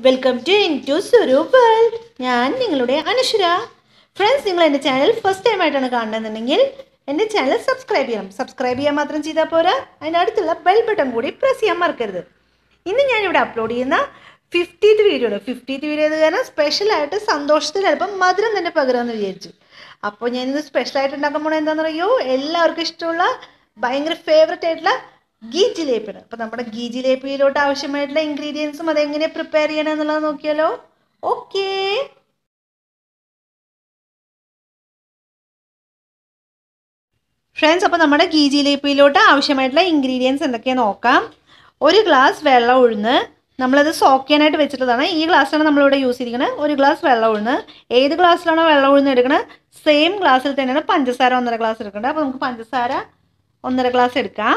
welcome to in to Swaroop world ഞാൻ നിങ്ങളുടെ അനശ്വര friends നിങ്ങൾ എൻ്റെ ചാനൽ ഫസ്റ്റ് ടൈം ആയിട്ടാണ് കാണുന്നതെന്നുണ്ടെങ്കിൽ എൻ്റെ ചാനൽ സബ്സ്ക്രൈബ് ചെയ്യണം സബ്സ്ക്രൈബ് ചെയ്യാൻ മാത്രം ചെയ്താൽ പോരാ അതിനടുത്തുള്ള ബെൽ ബട്ടൺ കൂടി പ്രസ് ചെയ്യാൻ മറക്കരുത് ഇന്ന് ഞാനിവിടെ അപ്ലോഡ് ചെയ്യുന്ന ഫിഫ്റ്റീത്ത് വീഡിയോ ആണ് ഫിഫ്റ്റീത്ത് വീഡിയോ ആയത് കാരണം സ്പെഷ്യലായിട്ട് സന്തോഷത്തിൽ അല്പം മധുരം തന്നെ പകരാമെന്ന് വിചാരിച്ചു അപ്പോൾ ഞാനിത് സ്പെഷ്യലായിട്ട് ഉണ്ടാക്കാൻ പോണത് എന്താണെന്ന് അറിയോ എല്ലാവർക്കും ഇഷ്ടമുള്ള ഭയങ്കര ഫേവററ്റ് ആയിട്ടുള്ള ഗീ ജിലേബിയാണ് അപ്പോൾ നമ്മുടെ ഗീ ജിലേബിയിലോട്ട് ആവശ്യമായിട്ടുള്ള ഇൻഗ്രീഡിയൻസും അതെങ്ങനെ പ്രിപ്പയർ ചെയ്യണം എന്നുള്ളത് നോക്കിയാലോ ഓക്കേ ഫ്രണ്ട്സ് അപ്പോൾ നമ്മുടെ ഗീ ജിലേബിയിലോട്ട് ആവശ്യമായിട്ടുള്ള ഇൻഗ്രീഡിയൻസ് എന്തൊക്കെയാണെന്ന് നോക്കാം ഒരു ഗ്ലാസ് വെള്ളം ഉഴുന്ന് നമ്മളത് സോക്ക് ചെയ്യാനായിട്ട് വെച്ചിട്ടുള്ളതാണ് ഈ ഗ്ലാസ്സിലാണ് നമ്മളിവിടെ യൂസ് ചെയ്തിരിക്കുന്നത് ഒരു ഗ്ലാസ് വെള്ളം ഉഴുന്ന് ഏത് ഗ്ലാസ്സിലാണോ വെള്ളം ഉഴുന്ന് എടുക്കുന്നത് സെയിം ഗ്ലാസ്സിൽ തന്നെയാണ് പഞ്ചസാര ഒന്നര ഗ്ലാസ് എടുക്കേണ്ടത് അപ്പോൾ നമുക്ക് പഞ്ചസാര ഒന്നര ഗ്ലാസ് എടുക്കാം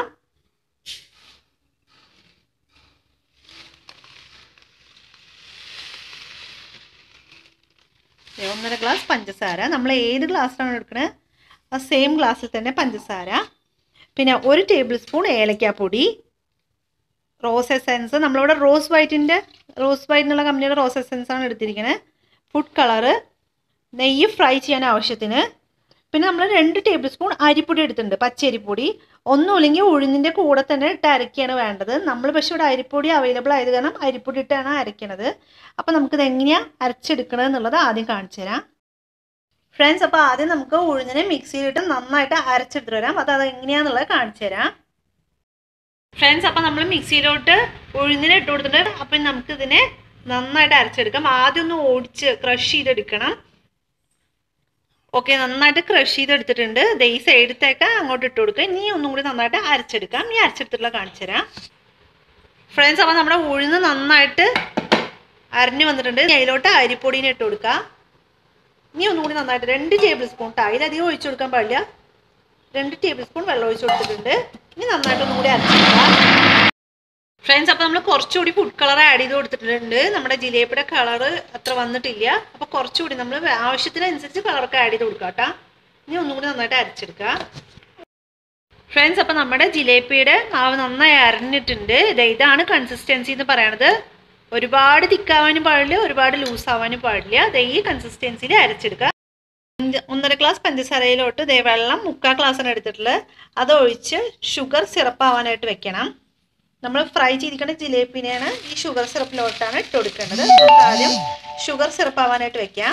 ഒന്നര ഗ്ലാസ് പഞ്ചസാര നമ്മൾ ഏത് ഗ്ലാസ്സിലാണ് എടുക്കുന്നത് ആ സെയിം ഗ്ലാസ്സിൽ തന്നെ പഞ്ചസാര പിന്നെ ഒരു ടേബിൾ സ്പൂൺ ഏലക്കാപ്പൊടി റോസ് എസെൻസ് നമ്മളിവിടെ റോസ് വൈറ്റിൻ്റെ റോസ് വൈറ്റ് എന്നുള്ള കമ്പനിയുടെ റോസ് എസെൻസ് ആണ് എടുത്തിരിക്കുന്നത് ഫുഡ് കളറ് നെയ്യ് ഫ്രൈ ചെയ്യാൻ ആവശ്യത്തിന് പിന്നെ നമ്മൾ രണ്ട് ടേബിൾ സ്പൂൺ അരിപ്പൊടി എടുത്തിട്ടുണ്ട് പച്ചരിപ്പൊടി ഒന്നുമില്ലെങ്കിൽ ഉഴുന്നിൻ്റെ കൂടെ തന്നെ ഇട്ട് അരയ്ക്കുകയാണ് വേണ്ടത് നമ്മൾ പക്ഷേ ഇവിടെ അരിപ്പൊടി അവൈലബിൾ ആയത് കാരണം അരിപ്പൊടി ഇട്ടാണ് അരയ്ക്കണത് അപ്പോൾ നമുക്കിത് എങ്ങനെയാണ് അരച്ചെടുക്കണത് എന്നുള്ളത് ആദ്യം കാണിച്ചു തരാം ഫ്രണ്ട്സ് അപ്പോൾ ആദ്യം നമുക്ക് ഉഴുന്നിനെ മിക്സിയിലിട്ട് നന്നായിട്ട് അരച്ചെടുത്തിട്ട് വരാം അത് അത് എങ്ങനെയാണെന്നുള്ളത് കാണിച്ചു തരാം ഫ്രണ്ട്സ് അപ്പോൾ നമ്മൾ മിക്സിയിലോട്ട് ഉഴുന്നിനെ ഇട്ട് കൊടുത്തിട്ട് അപ്പം നമുക്കിതിനെ നന്നായിട്ട് അരച്ചെടുക്കാം ആദ്യം ഒന്ന് ഓടിച്ച് ക്രഷ് ചെയ്തെടുക്കണം ഓക്കെ നന്നായിട്ട് ക്രഷ് ചെയ്തെടുത്തിട്ടുണ്ട് ദേ ഈ സൈഡത്തേക്ക് അങ്ങോട്ട് ഇട്ട് കൊടുക്കുക ഇനി ഒന്നും കൂടി നന്നായിട്ട് അരച്ചെടുക്കാം ഈ അരച്ചെടുത്തിട്ടുള്ള കാണിച്ചു തരാം ഫ്രണ്ട്സ് അപ്പോൾ നമ്മുടെ ഉഴുന്ന് നന്നായിട്ട് അരഞ്ഞു വന്നിട്ടുണ്ട് അതിലോട്ട് അരിപ്പൊടീനെ ഇട്ട് കൊടുക്കുക ഇനി ഒന്നും കൂടി നന്നായിട്ട് രണ്ട് ടേബിൾ സ്പൂൺ അതിലധികം ഒഴിച്ചു കൊടുക്കാൻ പാടില്ല രണ്ട് ടേബിൾ സ്പൂൺ വെള്ളം ഒഴിച്ചു കൊടുത്തിട്ടുണ്ട് ഇനി നന്നായിട്ട് ഒന്നും കൂടി അരച്ചെടുക്കാം ഫ്രണ്ട്സ് അപ്പോൾ നമ്മൾ കുറച്ചുകൂടി ഫുഡ് കളർ ആഡ് ചെയ്ത് കൊടുത്തിട്ടുണ്ട് നമ്മുടെ ജിലേബിയുടെ കളർ അത്ര വന്നിട്ടില്ല അപ്പോൾ കുറച്ചുകൂടി നമ്മൾ ആവശ്യത്തിനനുസരിച്ച് കളറൊക്കെ ആഡ് ചെയ്ത് കൊടുക്കാം കേട്ടോ ഇനി ഒന്നും കൂടി നന്നായിട്ട് അരച്ചെടുക്കുക ഫ്രണ്ട്സ് അപ്പോൾ നമ്മുടെ ജിലേബിയുടെ മാവ് നന്നായി അരഞ്ഞിട്ടുണ്ട് ഇതാണ് കൺസിസ്റ്റൻസി എന്ന് പറയണത് ഒരുപാട് തിക്കാവാനും പാടില്ല ഒരുപാട് ലൂസ് ആവാനും പാടില്ല ദേ ഈ കൺസിസ്റ്റൻസിയിൽ അരച്ചെടുക്കുക ഒന്നര ഗ്ലാസ് പഞ്ചസാരയിലോട്ട് ദേ വെള്ളം മുക്കാൽ ഗ്ലാസ്സാണ് എടുത്തിട്ടുള്ളത് അത് ഒഴിച്ച് ഷുഗർ സിറപ്പ് ആവാനായിട്ട് വെക്കണം നമ്മൾ ഫ്രൈ ചെയ്തിരിക്കുന്ന ജിലേബിനെയാണ് ഈ ഷുഗർ സിറപ്പിലോട്ടാണ് ഇട്ട് കൊടുക്കേണ്ടത് നമുക്ക് ആദ്യം ഷുഗർ സിറപ്പ് ആവാനായിട്ട് വെക്കാം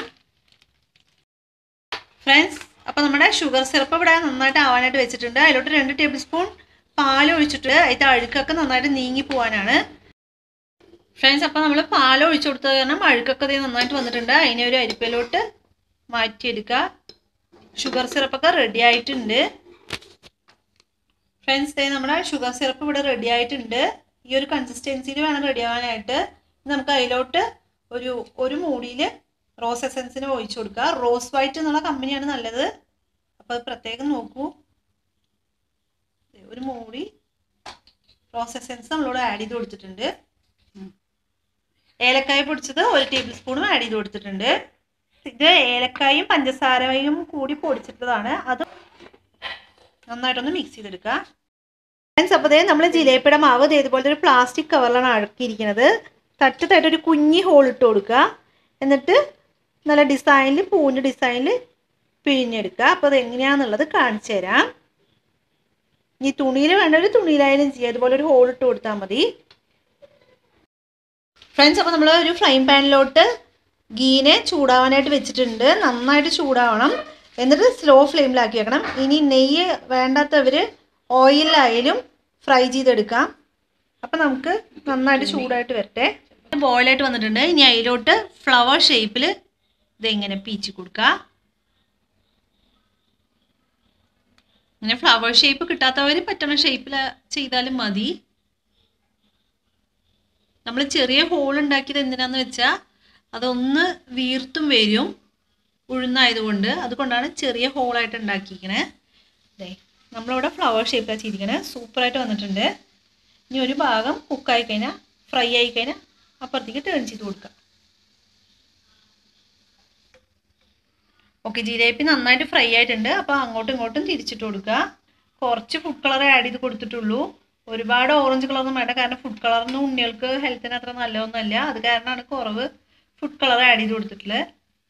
ഫ്രണ്ട്സ് അപ്പോൾ നമ്മുടെ ഷുഗർ സിറപ്പ് ഇവിടെ നന്നായിട്ട് ആവാനായിട്ട് വെച്ചിട്ടുണ്ട് അതിലോട്ട് രണ്ട് ടേബിൾ സ്പൂൺ പാൽ ഒഴിച്ചിട്ട് അതിൻ്റെ അഴുക്കൊക്കെ നന്നായിട്ട് നീങ്ങി പോകാനാണ് ഫ്രണ്ട്സ് അപ്പോൾ നമ്മൾ പാൽ ഒഴിച്ചു കൊടുത്തത് കാരണം അഴുക്കൊക്കെ ഇത് നന്നായിട്ട് വന്നിട്ടുണ്ട് അതിനെ ഒരു അരിപ്പയിലോട്ട് മാറ്റിയെടുക്കുക ഷുഗർ സിറപ്പൊക്കെ റെഡി ആയിട്ടുണ്ട് ഫ്രണ്ട്സ് ദേ നമ്മുടെ ഷുഗർ സിറപ്പ് ഇവിടെ റെഡി ആയിട്ടുണ്ട് ഈ ഒരു കൺസിസ്റ്റൻസിയിൽ വേണം റെഡി ആവാനായിട്ട് നമുക്ക് അതിലോട്ട് ഒരു ഒരു മൂടിയിൽ റോസ് എസൻസിന് ഒഴിച്ചു കൊടുക്കുക റോസ് വൈറ്റ് എന്നുള്ള കമ്പനിയാണ് നല്ലത് അപ്പോൾ അത് പ്രത്യേകം നോക്കൂ ഒരു മൂടി റോസ് എസൻസ് നമ്മളോട് ആഡ് ചെയ്ത് കൊടുത്തിട്ടുണ്ട് ഏലക്കായ പൊടിച്ചത് ഒരു ടേബിൾ സ്പൂണും ആഡ് ചെയ്ത് കൊടുത്തിട്ടുണ്ട് ഇത് ഏലക്കായും പഞ്ചസാരയും കൂടി പൊടിച്ചിട്ടതാണ് അത് നന്നായിട്ടൊന്ന് മിക്സ് ചെയ്തെടുക്കുക ഫ്രണ്ട്സ് അപ്പോൾ നമ്മൾ ജിലേബിയുടെ മാവ് ഇതേപോലത്തെ ഒരു പ്ലാസ്റ്റിക് കവറിലാണ് അടക്കിയിരിക്കുന്നത് തട്ട് തട്ട് ഒരു കുഞ്ഞി ഹോൾ ഇട്ട് കൊടുക്കുക എന്നിട്ട് നല്ല ഡിസൈനിൽ പൂവിൻ്റെ ഡിസൈനിൽ പിഴിഞ്ഞെടുക്കുക അപ്പോൾ അത് എങ്ങനെയാണെന്നുള്ളത് കാണിച്ചു തരാം ഇനി തുണിയിൽ വേണ്ട ഒരു തുണിയിലായാലും ചെയ്യുക അതുപോലെ ഒരു ഹോൾ ഇട്ട് കൊടുത്താൽ മതി ഫ്രണ്ട്സ് അപ്പോൾ നമ്മൾ ഒരു ഫ്രൈ പാനിലോട്ട് ഗീനെ ചൂടാവാനായിട്ട് വെച്ചിട്ടുണ്ട് നന്നായിട്ട് ചൂടാവണം എന്നിട്ട് സ്ലോ ഫ്ലെയിമിലാക്കി വെക്കണം ഇനി നെയ്യ് വേണ്ടാത്തവർ ഓയിലായാലും ഫ്രൈ ചെയ്തെടുക്കാം അപ്പം നമുക്ക് നന്നായിട്ട് ചൂടായിട്ട് വരട്ടെ ബോയിലായിട്ട് വന്നിട്ടുണ്ട് ഇനി അതിലോട്ട് ഫ്ലവർ ഷേപ്പിൽ ഇതെങ്ങനെ പീച്ച് കൊടുക്കുക ഇങ്ങനെ ഫ്ലവർ ഷേപ്പ് കിട്ടാത്തവർ പറ്റുന്ന ഷേപ്പിൽ ചെയ്താലും മതി നമ്മൾ ചെറിയ ഹോൾ ഉണ്ടാക്കിയത് എന്തിനാന്ന് വെച്ചാൽ അതൊന്ന് വീർത്തും വരും ഉഴുന്നായതുകൊണ്ട് അതുകൊണ്ടാണ് ചെറിയ ഹോളായിട്ട് ഉണ്ടാക്കിയിരിക്കണേ അതെ നമ്മളിവിടെ ഫ്ലവർ ഷേപ്പിലാണ് ചെയ്തിരിക്കണേ സൂപ്പറായിട്ട് വന്നിട്ടുണ്ട് ഇനി ഒരു ഭാഗം കുക്കായി കഴിഞ്ഞാൽ ഫ്രൈ ആയി കഴിഞ്ഞാൽ അപ്പുറത്തേക്ക് ടേൺ ചെയ്ത് കൊടുക്കുക ഓക്കെ ജിലേബി നന്നായിട്ട് ഫ്രൈ ആയിട്ടുണ്ട് അപ്പോൾ അങ്ങോട്ടും ഇങ്ങോട്ടും തിരിച്ചിട്ട് കൊടുക്കുക കുറച്ച് ഫുഡ് കളർ ആഡ് ചെയ്ത് കൊടുത്തിട്ടുള്ളൂ ഒരുപാട് ഓറഞ്ച് കളറൊന്നും വേണ്ട കാരണം ഫുഡ് കളറൊന്നും ഉണ്ണികൾക്ക് ഹെൽത്തിന് അത്ര നല്ലതൊന്നുമല്ല അത് കാരണമാണ് കുറവ് ഫുഡ് കളർ ആഡ് ചെയ്ത് കൊടുത്തിട്ടുള്ളത്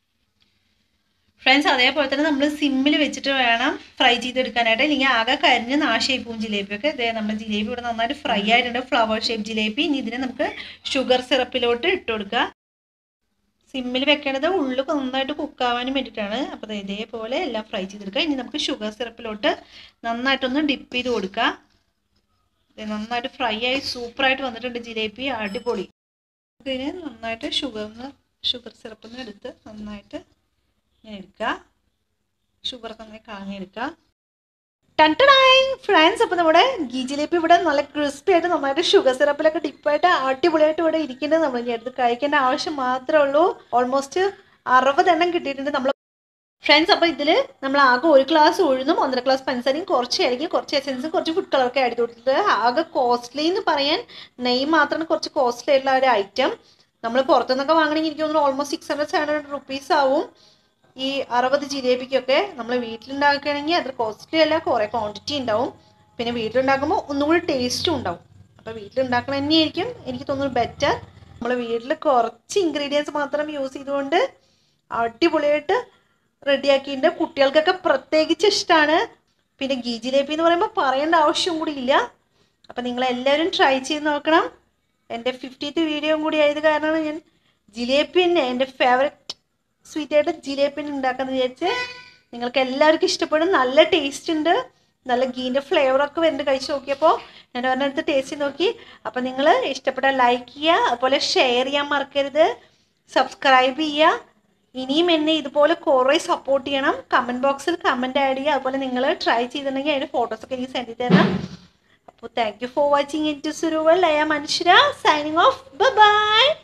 ഫ്രണ്ട്സ് അതേപോലെ തന്നെ നമ്മൾ സിമ്മിൽ വെച്ചിട്ട് വേണം ഫ്രൈ ചെയ്തെടുക്കാനായിട്ട് ഇല്ലെങ്കിൽ ആകെ കരിഞ്ഞ് നാശമായി പോവും ജിലേബിയൊക്കെ ഇതേ നമ്മുടെ ജിലേബി ഇവിടെ നന്നായിട്ട് ഫ്രൈ ആയിട്ടുണ്ട് ഫ്ലവർ ഷേപ്പ് ജിലേബി ഇനി ഇതിനെ നമുക്ക് ഷുഗർ സിറപ്പിലോട്ട് ഇട്ട് കൊടുക്കുക സിമ്മിൽ വെക്കേണ്ടത് ഉള്ളു നന്നായിട്ട് കുക്കാവാനും വേണ്ടിയിട്ടാണ് അപ്പോൾ ദേ ഇതേപോലെ എല്ലാം ഫ്രൈ ചെയ്തെടുക്കുക ഇനി നമുക്ക് ഷുഗർ സിറപ്പിലോട്ട് നന്നായിട്ടൊന്ന് ഡിപ്പ് ചെയ്ത് കൊടുക്കുക ദേ നന്നായിട്ട് ഫ്രൈ ആയി സൂപ്പറായിട്ട് വന്നിട്ടുണ്ട് ജിലേബി അടിപൊളി ഇതിന് നന്നായിട്ട് ഷുഗർന്ന് ഷുഗർ സിറപ്പിൽ നിന്ന് എടുത്ത് നന്നായിട്ട് ഇങ്ങനെ എടുക്കുക ഷുഗർ നന്നായി കളഞ്ഞെടുക്കുക ടണ്ടടായി ഫ്രണ്ട്സ് അപ്പോൾ നമ്മുടെ ഗീ ജിലേബി ഇവിടെ നല്ല ക്രിസ്പി ആയിട്ട് നന്നായിട്ട് ഷുഗർ സിറപ്പിലൊക്കെ ഡിപ്പായിട്ട് അടിപൊളിയായിട്ട് ഇവിടെ ഇരിക്കുന്നത് നമ്മൾ ഇനി എടുത്ത് കഴിക്കേണ്ട ആവശ്യം മാത്രമേ ഉള്ളൂ ഓൾമോസ്റ്റ് അറുപതെണ്ണം കിട്ടിയിട്ടുണ്ട് നമ്മൾ ഫ്രണ്ട്സ് അപ്പോൾ ഇതിൽ നമ്മൾ ആകെ ഒരു ഗ്ലാസ് ഉഴുന്നും ഒന്നര ഗ്ലാസ് പഞ്ചസാരയും കുറച്ച് ഇറങ്ങി കുറച്ച് എസൻസും കുറച്ച് ഫുഡ് കളറൊക്കെ ആഡ് ചെയ്ത് കൊടുത്തിട്ട് ആകെ കോസ്റ്റ്ലി എന്ന് പറയാൻ നെയ്യ് മാത്രമാണ് കുറച്ച് കോസ്റ്റ്ലി ആയിട്ടുള്ള ഒരു ഐറ്റം നമ്മൾ പുറത്തുനിന്നൊക്കെ വാങ്ങണമെങ്കിൽ എനിക്ക് തോന്നുന്നു almost six hundred seven hundred rupees ആവും ഈ അറുപത് ജിലേബിക്കൊക്കെ നമ്മൾ വീട്ടിലുണ്ടാക്കുകയാണെങ്കിൽ അത്ര കോസ്റ്റ്ലി അല്ല കുറേ ക്വാണ്ടിറ്റി ഉണ്ടാവും പിന്നെ വീട്ടിലുണ്ടാക്കുമ്പോൾ ഒന്നും കൂടി ടേസ്റ്റും ഉണ്ടാവും അപ്പോൾ വീട്ടിലുണ്ടാക്കണ തന്നെയായിരിക്കും എനിക്ക് തോന്നുന്നു ബെറ്റർ നമ്മൾ വീട്ടിൽ കുറച്ച് ഇൻഗ്രീഡിയൻസ് മാത്രം യൂസ് ചെയ്തുകൊണ്ട് അടിപൊളിയായിട്ട് റെഡിയാക്കിയിട്ടുണ്ട് കുട്ടികൾക്കൊക്കെ പ്രത്യേകിച്ച് ഇഷ്ടമാണ് പിന്നെ ഗീ ജിലേബി എന്ന് പറയുമ്പോൾ പറയേണ്ട ആവശ്യം കൂടി ഇല്ല അപ്പം നിങ്ങളെല്ലാവരും ട്രൈ ചെയ്ത് നോക്കണം എൻ്റെ ഫിഫ്റ്റീത്ത് വീഡിയോയും കൂടി ആയത് കാരണമാണ് ഞാൻ ജിലേബി തന്നെ എൻ്റെ ഫേവററ്റ് സ്വീറ്റ് ആയിട്ട് ജിലേബി ഉണ്ടാക്കാന്ന് വിചാരിച്ച് നിങ്ങൾക്ക് എല്ലാവർക്കും ഇഷ്ടപ്പെടും നല്ല ടേസ്റ്റ് ഉണ്ട് നല്ല ഗീൻ്റെ ഫ്ലേവറൊക്കെ വരുന്നുണ്ട് കഴിച്ച് നോക്കിയപ്പോൾ ഞാൻ ഒരെണ്ണടുത്ത് ടേസ്റ്റ് നോക്കി അപ്പോൾ നിങ്ങൾ ഇഷ്ടപ്പെട്ടാൽ ലൈക്ക് ചെയ്യുക അതുപോലെ ഷെയർ ചെയ്യാൻ മറക്കരുത് സബ്സ്ക്രൈബ് ചെയ്യുക ഇനിയും എന്നെ ഇതുപോലെ കുറേ സപ്പോർട്ട് ചെയ്യണം കമൻറ്റ് ബോക്സിൽ കമൻറ്റ് ആഡ് ചെയ്യുക അതുപോലെ നിങ്ങൾ ട്രൈ ചെയ്തിട്ടുണ്ടെങ്കിൽ അതിൻ്റെ ഫോട്ടോസൊക്കെ എനിക്ക് സെൻഡ് ചെയ്ത് തരണം അപ്പോൾ thank you for watching in to സുരുവൽ ലയ മനുഷ്യര സൈനിങ് ഓഫ് ബൈ